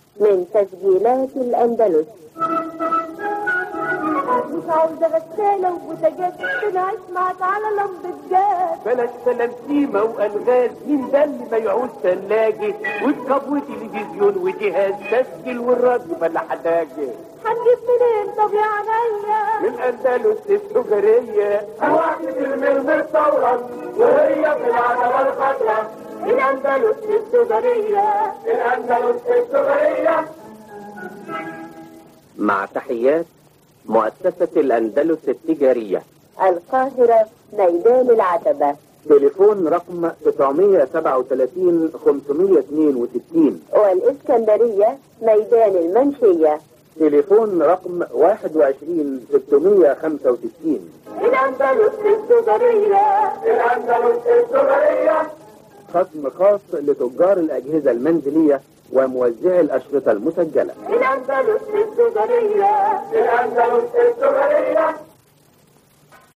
من تسجيلات الأندلس مش عاوزة غسالة وبوتاجاز نعيش معاك على لمبة جاز بلاش سلامتيمة وألغاز مين ده اللي ما يعوز ثلاجة وكاب وتلفزيون وجهاز تسجيل والراديو بلا حداجة هنجيب منين طب يا عينيا من أندلس السجرية واحد المرمر ثورا وهي في العتبة الخضراء الأندلس السجرية الأندلس السجرية مع تحيات مؤسسة الأندلس التجارية القاهرة ميدان العتبة تليفون رقم 937 562 والإسكندرية ميدان المنشية تليفون رقم 21 665 الأندلس السجرية الأندلس السجرية خصم خاص لتجار الأجهزة المنزلية وموزعي الأشرطة المسجلة الأندلس السجرية الأندلس السجرية